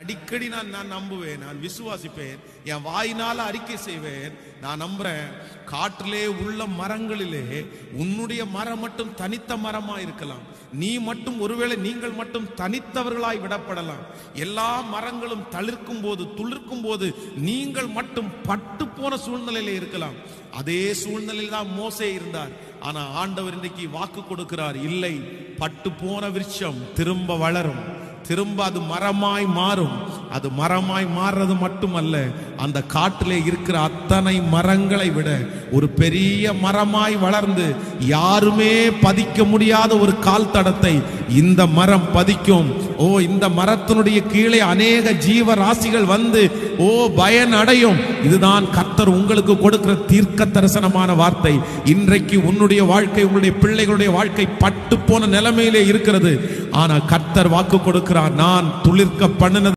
அடிக்கடி நான் நான் நம்புவேன் நான் விசுவாசிப்பேன் என் வாயினால அறிக்கை செய்வேன் நான் நம்புறேன் காற்றிலே உள்ள மரங்களிலே உன்னுடைய மரம் மட்டும் தனித்த மரமா இருக்கலாம் நீ மட்டும் ஒருவேளை நீங்கள் மட்டும் தனித்தவர்களாய் விடப்படலாம் எல்லா மரங்களும் தளிர்க்கும் போது துளிர்க்கும் போது நீங்கள் மட்டும் பட்டு போன சூழ்நிலையில இருக்கலாம் அதே சூழ்நிலையில் தான் மோசே இருந்தார் ஆனா ஆண்டவர் இன்றைக்கு வாக்கு கொடுக்கிறார் இல்லை பட்டு போன விருட்சம் திரும்ப வளரும் திரும்ப அது மரமாய் மாறும் அது மரமாய் மாறுறது மட்டுமல்ல அந்த காட்டிலே இருக்கிற அத்தனை மரங்களை விட ஒரு பெரிய மரமாய் வளர்ந்து யாருமே பதிக்க முடியாத ஒரு கால் தடத்தை இந்த மரம் பதிக்கும் ஓ இந்த மரத்தினுடைய கீழே அநேக ஜீவ ராசிகள் வந்து ஓ பயன் அடையும் இதுதான் கர்த்தர் உங்களுக்கு கொடுக்கிற தீர்க்க தரிசனமான வார்த்தை இன்றைக்கு உன்னுடைய வாழ்க்கை உன்னுடைய பிள்ளைகளுடைய வாழ்க்கை பட்டு போன நிலைமையிலே இருக்கிறது ஆனா கர்த்தர் வாக்கு கொடுக்கிறார் நான் துளிர்க்க பண்ணினது